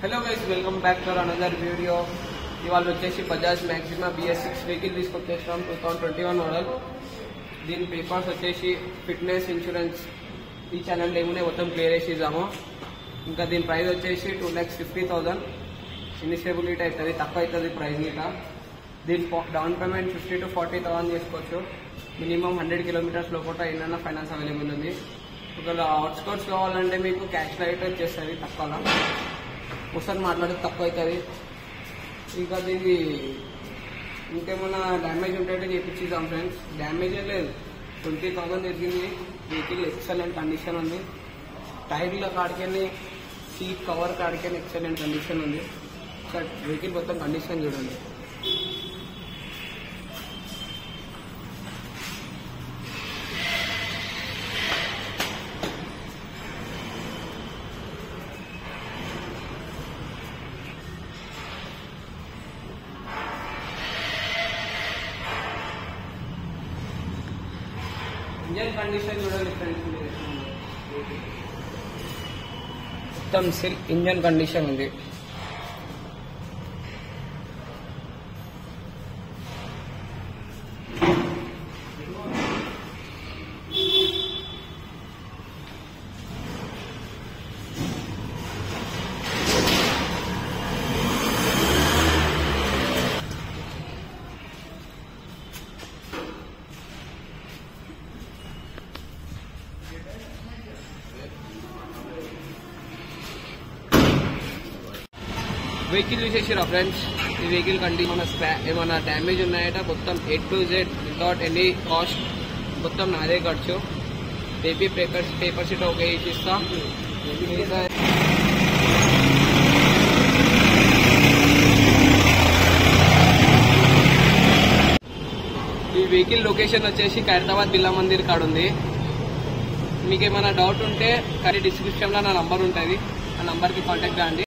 Hello guys welcome back to another video ఇవాళ వచ్చేసి Bajaj Maxima BS six vehicle తీసుకొచ్చేసినాం two thousand twenty one model దీని papers వచ్చేసి fitness insurance ఈ channel ఏమున్నాయి మొత్తం క్లియర్ చేసి ఇద్దాము ఇంకా దీని ప్రైస్ వచ్చేసి టూ ల్యాక్స్ ఫిఫ్టీ థౌసండ్ ఇనిషియబిలిటీ అవుతుంది తక్కువ అవుతుంది ప్రైస్ గిట దీని down payment fifty to forty thousand చేసుకోవచ్చు మినిమం హండ్రెడ్ కిలోమీటర్స్ లోపల ఏంటన్నా ఫైనాన్స్ అవైలబుల్ ఉంది ఒకవేళ అవుట్స్కర్ట్స్ కావాలంటే మీకు క్యాష్ రైట్ వచ్చేస్తుంది తక్కువ ఒకసారి మాట్లాడితే తక్కువ అవుతుంది ఇంకా దీనికి ఇంకేమైనా డ్యామేజ్ ఉంటే చేపించిద్దాం ఫ్రెండ్స్ డ్యామేజ్ లేదు ట్వంటీ థౌసండ్ ఎదిగింది వెహికల్ ఎక్సలెంట్ కండిషన్ ఉంది టైర్ల కాడికెళ్ళి సీట్ కవర్ కాడికెళ్ళి ఎక్సలెంట్ కండిషన్ ఉంది సార్ వెహికల్ మొత్తం కండిషన్ చూడండి ఇంజన్ కండిషన్ చూడండి ఫ్రెండ్స్ మీరు. మొత్తం సిల్ ఇంజన్ కండిషన్ ఉంది వెహికల్ చూసేసారా ఫ్రెండ్స్ ఈ వెహికల్ కండి మన స్క్రా ఏమైనా డ్యామేజ్ ఉన్నాయట మొత్తం A to Z without any cost మొత్తం నాదే ఖర్చు బేబీ పేపర్ పేపర్ షీట్ ఒక వేసి ఇస్తా మిగతా ఈ వెహికల్ లొకేషన్ వచ్చేసి ఖైరతాబాద్ బిర్లా మందిర్ కాడ ఉంది మీకు ఏమైనా డౌట్ ఉంటే కానీ డిస్క్రిప్షన్లో నా నంబర్ ఉంటుంది ఆ నంబర్కి కాంటాక్ట్ కాండి